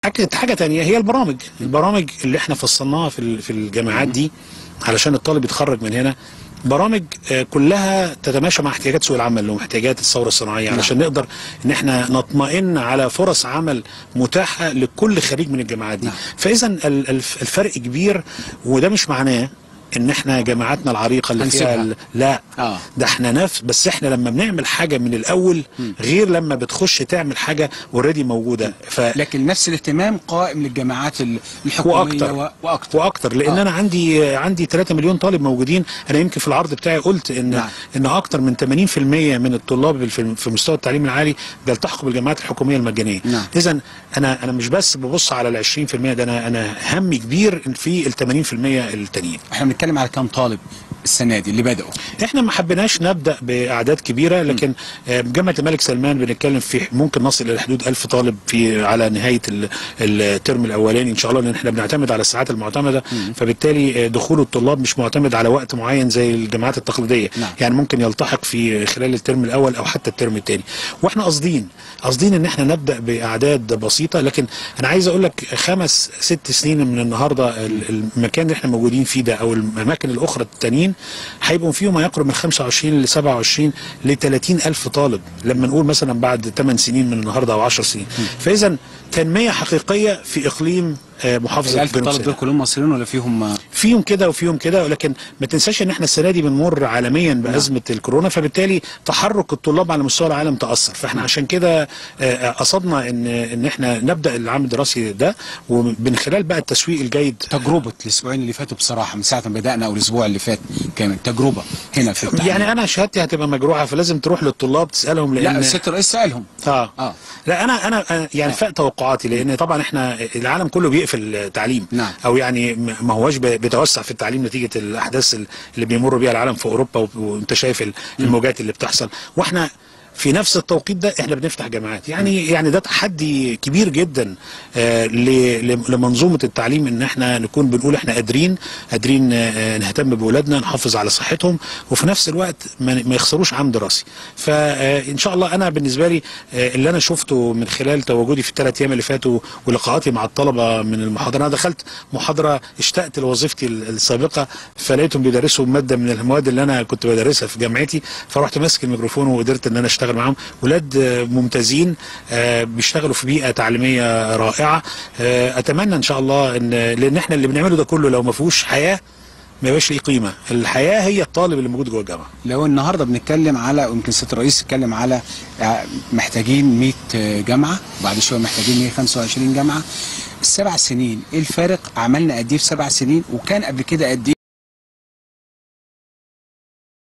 أكد حاجة تانية هي البرامج البرامج اللي احنا فصلناها في ال- في الجامعات دي علشان الطالب يتخرج من هنا برامج آه، كلها تتماشى مع احتياجات سوق العمل ومحتاجات الثوره الصناعيه علشان نقدر ان احنا نطمئن على فرص عمل متاحه لكل خريج من الجامعات دي نعم. فاذا ال- الف- الفرق كبير وده مش معناه ان احنا جامعاتنا العريقه اللي فيها هنسيبها. ال- لا آه. ده احنا نفس بس احنا لما بنعمل حاجه من الاول غير لما بتخش تعمل حاجه اوريدي موجوده ف لكن نفس الاهتمام قائم للجامعات ال- الحكوميه واكتر و- واكتر واكتر لان آه. انا عندي عندي 3 مليون طالب موجودين انا يمكن في العرض بتاعي قلت ان نعم. ان اكتر من 80% من الطلاب في في مستوى التعليم العالي بيلتحقوا بالجامعات الحكوميه المجانيه نعم. اذا انا انا مش بس ببص على ال 20% ده انا انا همي كبير في ال 80% التانيين احنا بنتكلم على كام طالب السنه دي اللي بداوا احنا ما حبيناش نبدا باعداد كبيره لكن آه، جامعه الملك سلمان بنتكلم في ممكن نصل الى حدود 1000 طالب في على نهايه ال- الترم الاولاني ان شاء الله لان احنا بنعتمد على الساعات المعتمده فبالتالي آه، دخول الطلاب مش معتمد على وقت معين زي الجامعات التقليديه نعم. يعني ممكن يلتحق في خلال الترم الاول او حتى الترم الثاني واحنا قاصدين قاصدين ان احنا نبدا باعداد بسيطه لكن انا عايز اقول لك خمس ست سنين من النهارده ال- المكان اللي احنا موجودين فيه ده او الاماكن الاخرى التانيين هيبقوا فيهم ما يقرب من 25 ل 27 ل 30 الف طالب لما نقول مثلا بعد 8 سنين من النهارده او 10 سنين فاذا تنميه حقيقيه في اقليم آه، محافظه ال 1000 جنوب طالب سيناء دول كلهم مصريين ولا فيهم فيهم كده وفيهم كده ولكن ما تنساش ان احنا السنه دي بنمر عالميا بازمه الكورونا فبالتالي تحرك الطلاب على مستوى العالم تاثر فاحنا عشان كده آه، قصدنا ان ان احنا نبدا العام الدراسي ده ومن خلال بقى التسويق الجيد تجربه الاسبوعين اللي فاتوا بصراحه من ساعه ما بدانا او الاسبوع اللي فات كمان تجربه هنا في التعليم. يعني انا شهادتي هتبقى مجروحه فلازم تروح للطلاب تسالهم لان لا الست الرئيس سالهم اه اه لا انا انا أنا يعني فاق توقعاتي لان طبعا احنا العالم كله بيقفل التعليم نعم. او يعني م- ما هوش ب- بيتوسع في التعليم نتيجه الاحداث ال- اللي بيمر بيها العالم في اوروبا و- وانت شايف ال- الموجات اللي بتحصل واحنا في نفس التوقيت ده احنا بنفتح جامعات يعني يعني ده تحدي كبير جدا آه ل- ل- لمنظومه التعليم ان احنا نكون بنقول احنا قادرين قادرين آه نهتم باولادنا نحافظ على صحتهم وفي نفس الوقت ما ما يخسروش عام دراسي فان شاء الله انا بالنسبه لي آه اللي انا شفته من خلال تواجدي في الثلاث ايام اللي فاتوا ولقاءاتي مع الطلبه من المحاضره انا دخلت محاضره اشتقت لوظيفتي ال- السابقه فلقيتهم بيدرسوا ماده من المواد اللي انا كنت بدرسها في جامعتي فرحت ماسك الميكروفون وقدرت ان انا اشتغل معاهم ولاد آه، ممتازين آه، بيشتغلوا في بيئه تعليميه رائعه آه، اتمنى ان شاء الله ان لان احنا اللي بنعمله ده كله لو ما فيهوش حياه ما يبقاش ليه قيمه الحياه هي الطالب اللي موجود جوه الجامعه لو النهارده بنتكلم على ويمكن سياده الرئيس اتكلم على آه، محتاجين 100 جامعه وبعد شويه محتاجين 125 جامعه السبع سنين ايه الفارق عملنا قد ايه في سبع سنين وكان قبل كده قد ايه